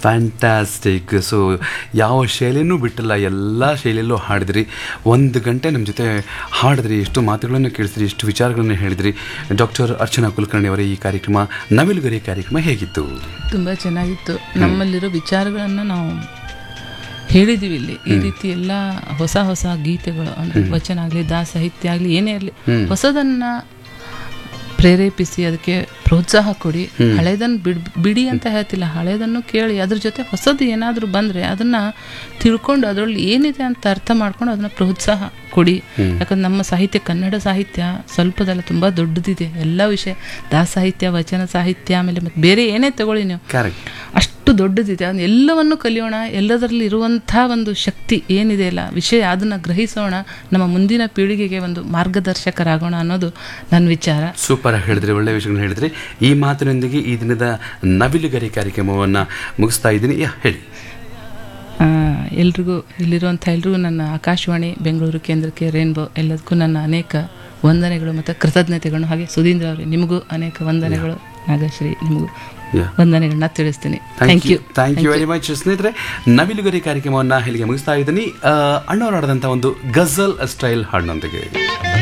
Fantastic so ಯಾವ ಶೈಲಿನೂ ಬಿಟ್ಟಿಲ್ಲ ಎಲ್ಲ ಶೈಲಿಯಲ್ಲೂ ಹಾಡಿದ್ರಿ ಒಂದು ಗಂಟೆ ನಮ್ಮ ಜೊತೆ ಹಾಡಿದ್ರಿ ಎಷ್ಟು ಮಾತುಗಳನ್ನು ಕೇಳಿದ್ರಿ ಎಷ್ಟು ವಿಚಾರಗಳನ್ನು ಹೇಳಿದ್ರಿ ಡಾಕ್ಟರ್ ಅರ್ಚನಾ ಕುಲಕರ್ಣಿ ಅವರ ಈ ಕಾರ್ಯಕ್ರಮ ನವಿಲುಗರಿ ಕಾರ್ಯಕ್ರಮ ಹೇಗಿತ್ತು ತುಂಬ ಚೆನ್ನಾಗಿತ್ತು ನಮ್ಮಲ್ಲಿರೋ ವಿಚಾರಗಳನ್ನು ನಾವು ಹೇಳಿದೀವಿ ಇಲ್ಲಿ ಈ ರೀತಿ ಎಲ್ಲ ಹೊಸ ಹೊಸ ಗೀತೆಗಳು ಅಂದ್ರೆ ವಚನ ಆಗಲಿ ದಾ ಸಾಹಿತ್ಯ ಆಗಲಿ ಏನೇ ಆಗಲಿ ಹೊಸದನ್ನ ಪ್ರೇರೇಪಿಸಿ ಅದಕ್ಕೆ ಪ್ರೋತ್ಸಾಹ ಕೊಡಿ ಹಳೇದನ್ನು ಬಿಡ್ ಬಿಡಿ ಅಂತ ಹೇಳ್ತಿಲ್ಲ ಹಳೇದನ್ನು ಕೇಳಿ ಅದ್ರ ಜೊತೆ ಹೊಸದು ಏನಾದರೂ ಬಂದರೆ ಅದನ್ನ ತಿಳ್ಕೊಂಡು ಅದರಲ್ಲಿ ಏನಿದೆ ಅಂತ ಅರ್ಥ ಮಾಡ್ಕೊಂಡು ಅದನ್ನ ಪ್ರೋತ್ಸಾಹ ಕೊಡಿ ಯಾಕಂದ್ರೆ ನಮ್ಮ ಸಾಹಿತ್ಯ ಕನ್ನಡ ಸಾಹಿತ್ಯ ಸ್ವಲ್ಪದಲ್ಲ ತುಂಬ ದೊಡ್ಡದಿದೆ ಎಲ್ಲ ವಿಷಯ ದಾ ಸಾಹಿತ್ಯ ವಚನ ಸಾಹಿತ್ಯ ಆಮೇಲೆ ಮತ್ತೆ ಬೇರೆ ಏನೇ ತಗೊಳ್ಳಿ ನೀವು ಕರೆಕ್ಟ್ ಅಷ್ಟು ದೊಡ್ಡದಿದೆ ಅದನ್ನ ಎಲ್ಲವನ್ನು ಕಲಿಯೋಣ ಎಲ್ಲದರಲ್ಲಿ ಇರುವಂಥ ಒಂದು ಶಕ್ತಿ ಏನಿದೆ ಅಲ್ಲ ವಿಷಯ ಅದನ್ನು ಗ್ರಹಿಸೋಣ ನಮ್ಮ ಮುಂದಿನ ಪೀಳಿಗೆಗೆ ಒಂದು ಮಾರ್ಗದರ್ಶಕರಾಗೋಣ ಅನ್ನೋದು ನನ್ನ ವಿಚಾರ ಸೂಪರ್ ಆಗಿ ಹೇಳಿದ್ರಿ ಒಳ್ಳೆ ವಿಷಯಗಳನ್ನ ಹೇಳಿದ್ರಿ ಈ ಮಾತಿನೊಂದಿಗೆ ಈ ದಿನದ ನವಿಲುಗರಿ ಕಾರ್ಯಕ್ರಮವನ್ನು ಮುಗಿಸ್ತಾ ಇದ್ದೀನಿ ಯಾ ಹೇಳಿ ಆ, ಎಲ್ರಿಗೂ ಇಲ್ಲಿರುವಂಥ ಎಲ್ರಿಗೂ ನನ್ನ ಆಕಾಶವಾಣಿ ಬೆಂಗಳೂರು ಕೇಂದ್ರಕ್ಕೆ ರೇನ್ಬೋ ಎಲ್ಲದಕ್ಕೂ ನನ್ನ ಅನೇಕ ವಂದನೆಗಳು ಮತ್ತು ಕೃತಜ್ಞತೆಗಳು ಹಾಗೆ ಸುಧೀಂದ್ರ ಅವರೇ ನಿಮಗೂ ಅನೇಕ ವಂದನೆಗಳು ನಾಗಶ್ರೀ ನಿಮಗೂ Yeah. ವಂದನೆಗಳನ್ನ ತಿಳಿಸ್ತೀನಿ thank you thank you very much ಸ್ನೇಹಿತರೆ ನವಿಲುಗರಿ ಕಾರ್ಯಕ್ರಮವನ್ನು ಇಲ್ಲಿಗೆ ಮುಗಿಸ್ತಾ ಇದ್ದೀನಿ ಆ, ಅಣ್ಣವರು ಆಡಿದಂಥ ಒಂದು ಗಜಲ್ ಸ್ಟೈಲ್ ಹಾಡಿನೊಂದಿಗೆ